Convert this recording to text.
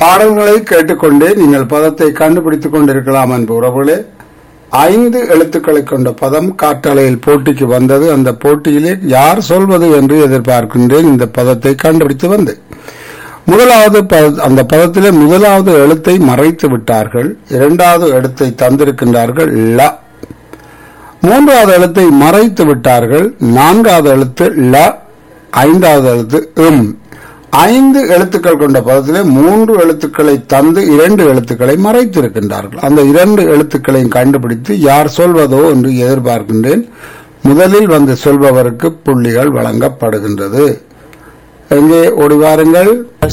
பாடல்களை கேட்டுக்கொண்டே நீங்கள் பதத்தை கண்டுபிடித்துக் கொண்டிருக்கலாம் அன்பு உறவுகளே ஐந்து எழுத்துக்களை கொண்ட பதம் காற்றலையில் போட்டிக்கு வந்தது அந்த போட்டியிலே யார் சொல்வது என்று எதிர்பார்க்கின்றேன் இந்த பதத்தை கண்டுபிடித்து வந்து முதலாவது பத- அந்த பதத்திலே முதலாவது எழுத்தை மறைத்து விட்டார்கள் இரண்டாவது எழுத்தை தந்திருக்கின்றார்கள் ல மூன்றாவது எழுத்தை மறைத்து விட்டார்கள் நான்காவது எழுத்து ல ஐந்தாவது எழுத்து இம் ஐந்து எழுத்துக்கள் கொண்ட பதத்திலே மூன்று எழுத்துக்களை தந்து இரண்டு எழுத்துக்களை மறைத்திருக்கின்றார்கள் அந்த இரண்டு எழுத்துக்களையும் கண்டுபிடித்து யார் சொல்வதோ என்று எதிர்பார்க்கின்றேன் முதலில் வந்து சொல்பவருக்கு புள்ளிகள் வழங்கப்படுகின்றது எங்கே ஓடி வாருங்கள்